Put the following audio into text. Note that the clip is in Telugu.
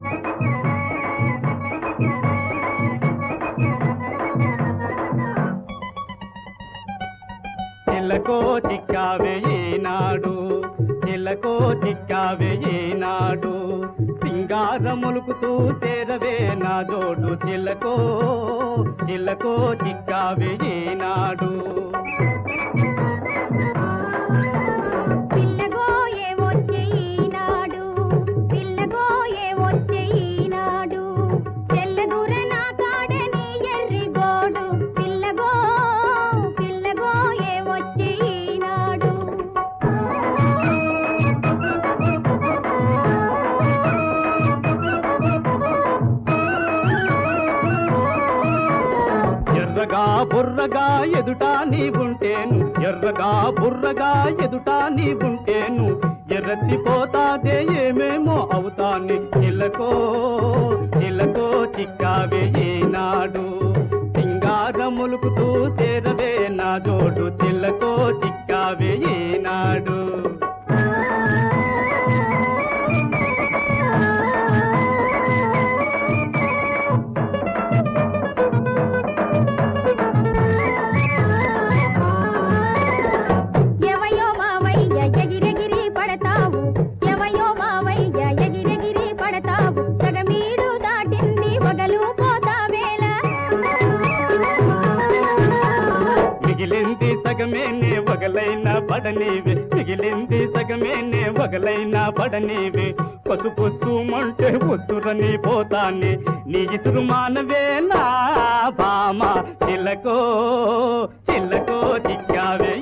చిలకో చిక్కావే ఈనాడు చిలకో చిక్కావే ఈనాడు సింగారములుకుతూ చేరవే నా జోడు చిలకో చిలకో చిక్కావే ఈనాడు పిల్లగోయే వచ్చే ఈనాడు పిల్లగోయే వచ్చే ఈనాడు తెల్లదూర నా కాడని ఎర్రి గోడు పిల్లగో పిల్లగోయే వచ్చే ఈనాడు ఎర్రగా బుర్రగా ఎదుట నీవుంటేను ఎర్రగా బుర్రగా ఎదుట నీవుంటేను ఎర్రతిపోతాదే ఏమేమో అవుతాని చిలకో చిలకో చిక్కావే ఈనాడు సింగారములుకుతూ చేరవే నా జోడు చిలకో చిక్కావే ఈనాడు ఎవయో మావయ్య ఎగిరెగిరి పడతావు ఎవయో మావయ్య ఎగిరెగిరి పడతావు సగమీడు దాటింది వగలు పోతావేల మిగిలింది సగమేనే వగలైన పడనీవి మిగిలింది సగమేనే వగలైన పడనీవి పసుపు మంటే ఉసురని పోతానే నీ ఇసురు మానవే నా బామ చిలకో చిలకో చిక్కావే